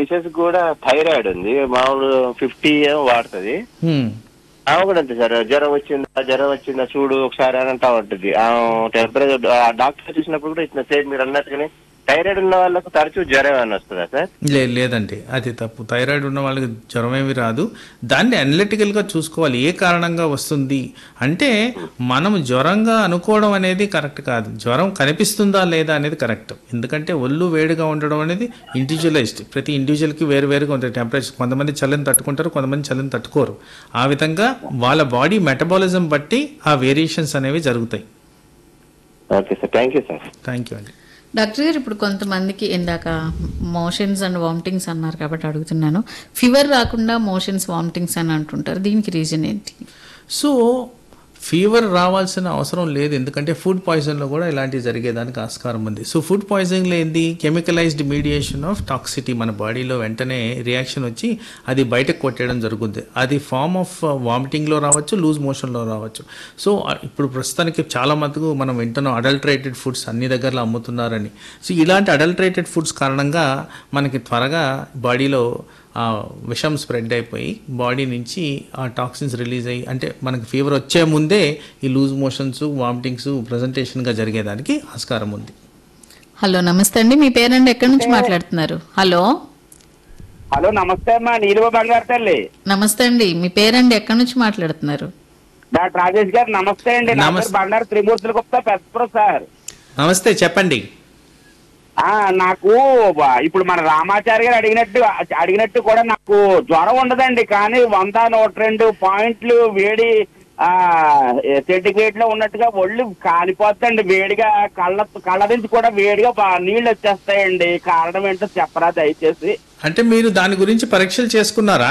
Mrs కూడా thyroid ఉంది మామూలు ఫిఫ్టీ ఏమో వాడుతుంది హ్మ్. ఆమె కూడా అంతే సార్ జ్వరం వచ్చిందా జ్వరం వచ్చిందా చూడు ఒకసారి అని అంటా ఉంటుంది టెంపరేచర్ డాక్టర్ చూసినప్పుడు కూడా ఇట్లా సేమ్ మీరు అన్నట్టుగానే థైరాయిడ్ ఉన్న వాళ్ళకు తరచూ జ్వరం ఏమైనా వస్తుందా సార్ లే లేదండి అది తప్పు థైరాయిడ్ ఉన్న వాళ్ళకి జ్వరం ఏమి రాదు దాన్ని అనలిటికల్గా చూసుకోవాలి ఏ కారణంగా వస్తుంది అంటే మనం జ్వరంగా అనుకోవడం అనేది కరెక్ట్ కాదు జ్వరం కనిపిస్తుందా లేదా అనేది కరెక్ట్ ఎందుకంటే ఒళ్ళు వేడిగా ఉండడం అనేది ఇండివిజువలైజ్డ్ ప్రతి ఇండివిజువల్కి వేరు వేరుగా ఉంటుంది టెంపరేచర్ కొంతమంది చల్లని తట్టుకుంటారు కొంతమంది చల్లని తట్టుకోరు ఆ విధంగా వాళ్ళ బాడీ మెటబాలిజం బట్టి ఆ వేరియేషన్స్ అనేవి జరుగుతాయి okay sir thank you sir thank you అండి డాక్టర్ గారు ఇప్పుడు కొంతమందికి ఇందాక మోషన్స్ అండ్ వామిటింగ్స్ అన్నారు కాబట్టి అడుగుతున్నాను ఫీవర్ రాకుండా మోషన్స్ వామిటింగ్స్ అని అంటుంటారు దీనికి రీజన్ ఏంటి సో ఫీవర్ రావాల్సిన అవసరం లేదు ఎందుకంటే ఫుడ్ పాయిజన్లో కూడా ఇలాంటివి జరిగేదానికి ఆస్కారం ఉంది సో ఫుడ్ పాయిజన్లో ఏంది కెమికలైజ్డ్ మీడియేషన్ ఆఫ్ టాక్సిటీ మన బాడీలో వెంటనే రియాక్షన్ వచ్చి అది బయటకు కొట్టేయడం జరుగుద్ది అది ఫార్మ్ ఆఫ్ వామిటింగ్లో రావచ్చు లూజ్ మోషన్లో రావచ్చు సో ఆ, ఇప్పుడు ప్రస్తుతానికి చాలా మటుకు మనం వింటున్నాం అడల్ట్రేటెడ్ ఫుడ్స్ అన్ని దగ్గరలో అమ్ముతున్నారని సో ఇలాంటి అడల్ట్రేటెడ్ ఫుడ్స్ కారణంగా మనకి త్వరగా బాడీలో ఆ విషం స్ప్రెడ్ అయిపోయి బాడీ నుంచి ఆ టాక్సిన్స్ రిలీజ్ అయ్యి అంటే మనకి ఫీవర్ వచ్చే ముందే ఈ లూజ్ మోషన్స్ వామిటింగ్స్ ప్రజెంటేషన్గా జరిగేదానికి ఆస్కారం ఉంది హలో నమస్తే అండి మీ పేరండి ఎక్కడి నుంచి మాట్లాడుతున్నారు హలో హలో నమస్తే అమ్మా నీలువ బంగారు తల్లి నమస్తే అండి మీ పేరండి ఎక్కడి నుంచి మాట్లాడుతున్నారు డాక్టర్ రాజేష్ గారు నమస్తే అండి నా నమస్తే. పేరు బండారు త్రిమూర్తుల గుప్తా పెద్దపురం సార్ నమస్తే చెప్పండి ఆ నాకు బ- ఇప్పుడు మన రామాచారి గారు అడిగినట్టు అడిగినట్టు కూడా నాకు జ్వరం ఉండదండి కానీ వంద నూట రెండు పాయింట్లు వేడి ఆ సెంటిగ్రేడ్ లో ఉన్నట్టుగా ఒళ్ళు కాలిపోతుందండి వేడిగా కళ్ళ కళ్ళ నుంచి కూడా వేడిగా బా- నీళ్లు వచ్చేస్తాయండి కారణం ఏంటో చెప్పరా దయచేసి అంటే మీరు దాని గురించి పరీక్షలు చేసుకున్నారా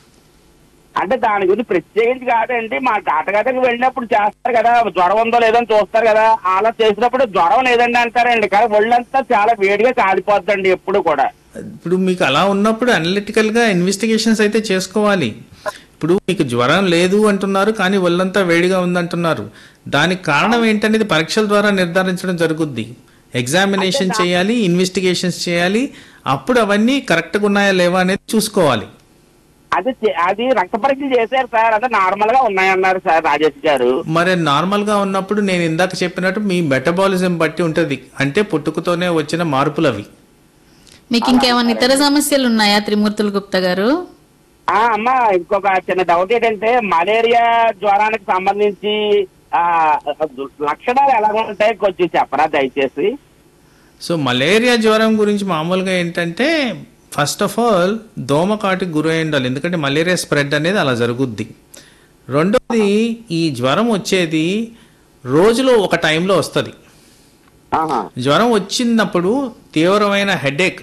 అంటే దాని గురించి ప్రత్యేకించి కాదండి మా డాక్టర్ దగ్గరికి వెళ్ళినప్పుడు చేస్తారు కదా జ్వరం ఉందో లేదో అని చూస్తారు కదా అలా చేసినప్పుడు జ్వరం లేదండి అంటారండి కానీ ఒళ్ళంతా చాలా వేడిగా కాలిపోద్దండి ఎప్పుడు కూడా ఇప్పుడు మీకు అలా ఉన్నప్పుడు అనలిటికల్గా ఇన్వెస్టిగేషన్స్ అయితే చేసుకోవాలి ఇప్పుడు మీకు జ్వరం లేదు అంటున్నారు కానీ ఒళ్ళంతా వేడిగా ఉందంటున్నారు దానికి కారణం ఏంటనేది పరీక్షల ద్వారా నిర్ధారించడం జరుగుద్ది ఎగ్జామినేషన్ చేయాలి ఇన్వెస్టిగేషన్స్ చేయాలి అప్పుడు అవన్నీ కరెక్ట్గా ఉన్నాయా లేవా అనేది చూసుకోవాలి అది చే- అది రక్త పరీక్షలు చేశారు సార్ అదే నార్మల్ గా ఉన్నాయన్నారు సార్ రాజేష్ గారు మరి నార్మల్గా ఉన్నప్పుడు నేను ఇందాక చెప్పినట్టు మీ మెటబాలిజం బట్టి ఉంటుంది అంటే పుట్టుకతోనే వచ్చిన మార్పులు అవి మీకు ఇంకేమైనా ఇతర సమస్యలు ఉన్నాయా త్రిమూర్తుల గుప్తా గారు ఆ అమ్మా ఇంకొక చిన్న డౌట్ ఏంటంటే మలేరియా జ్వరానికి సంబంధించి ఆ లక్షణాలు ఎలా ఉంటాయి కొంచెం చెప్పరా దయచేసి సో మలేరియా జ్వరం గురించి మామూలుగా ఏంటంటే ఫస్ట్ ఆఫ్ ఆల్ దోమకాటికి గురై ఉండాలి ఎందుకంటే మలేరియా స్ప్రెడ్ అనేది అలా జరుగుద్ది రెండోది ఈ జ్వరం వచ్చేది రోజులో ఒక టైంలో వస్తుంది ఆహా జ్వరం వచ్చినప్పుడు తీవ్రమైన హెడేక్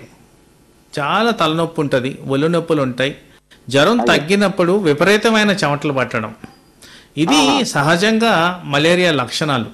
చాలా తలనొప్పి ఉంటుంది ఒళ్ళు నొప్పులు ఉంటాయి జ్వరం తగ్గినప్పుడు విపరీతమైన చెమటలు పట్టడం ఇది సహజంగా మలేరియా లక్షణాలు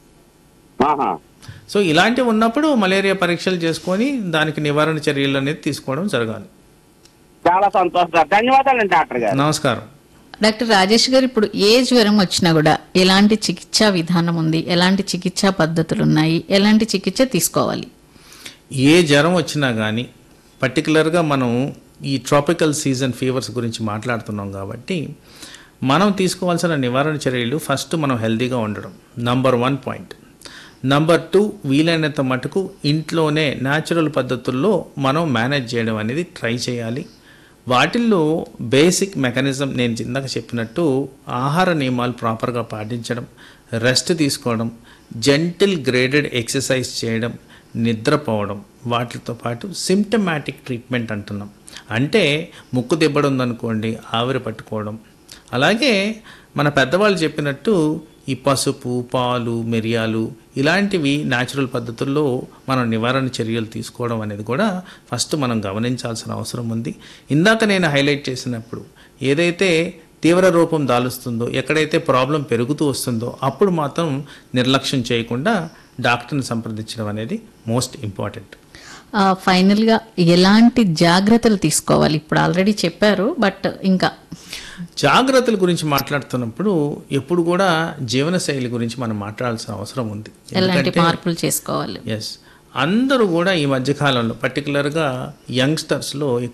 ఆహా సో ఇలాంటివి ఉన్నప్పుడు మలేరియా పరీక్షలు చేసుకొని దానికి నివారణ చర్యలు అనేది తీసుకోవడం జరగాలి చాలా సంతోషం సార్ ధన్యవాదాలండి డాక్టర్ గారు నమస్కారం డాక్టర్ రాజేష్ గారు ఇప్పుడు ఏ జ్వరం వచ్చినా కూడా ఎలాంటి చికిత్సా విధానం ఉంది ఎలాంటి చికిత్సా పద్ధతులు ఉన్నాయి ఎలాంటి చికిత్స తీసుకోవాలి ఏ జ్వరం వచ్చినా కానీ పర్టికులర్గా మనం ఈ ట్రాపికల్ సీజన్ ఫీవర్స్ గురించి మాట్లాడుతున్నాం కాబట్టి మనం తీసుకోవాల్సిన నివారణ చర్యలు ఫస్ట్ మనం హెల్తీగా ఉండడం number one point number two వీలైనంత మటుకు ఇంట్లోనే న్యాచురల్ పద్ధతుల్లో మనం మేనేజ్ చేయడం అనేది ట్రై చేయాలి వాటిల్లో బేసిక్ మెకానిజం నేను ఇందాక చెప్పినట్టు ఆహార నియమాలు ప్రాపర్గా పాటించడం రెస్ట్ తీసుకోవడం జెంటిల్ గ్రేడెడ్ ఎక్సర్సైజ్ చేయడం నిద్రపోవడం వాటితో పాటు సిమ్టమాటిక్ ట్రీట్మెంట్ అంటున్నాం అంటే ముక్కు దిబ్బడం ఉందనుకోండి ఆవిరి పట్టుకోవడం అలాగే మన పెద్దవాళ్ళు చెప్పినట్టు ఈ పసుపు పాలు మిరియాలు ఇలాంటివి న్యాచురల్ పద్ధతుల్లో మనం నివారణ చర్యలు తీసుకోవడం అనేది కూడా ఫస్ట్ మనం గమనించాల్సిన అవసరం ఉంది ఇందాక నేను హైలైట్ చేసినప్పుడు ఏదైతే తీవ్ర రూపం దాలుస్తుందో ఎక్కడైతే ప్రాబ్లం పెరుగుతూ వస్తుందో అప్పుడు మాత్రం నిర్లక్ష్యం చేయకుండా డాక్టర్ని సంప్రదించడం అనేది మోస్ట్ ఇంపార్టెంట్ ఆ, ఫైనల్గా ఎలాంటి జాగ్రత్తలు తీసుకోవాలి ఇప్పుడు ఆల్రెడీ చెప్పారు బట్ ఇంకా జాగ్రత్తల గురించి మాట్లాడుతున్నప్పుడు ఎప్పుడు కూడా జీవనశైలి గురించి మనం మాట్లాడాల్సిన అవసరం ఉంది ఎలాంటి మార్పులు చేసుకోవాలి ఎస్ అందరూ కూడా ఈ మధ్యకాలంలో పర్టికులర్గా యంగ్స్టర్స్లో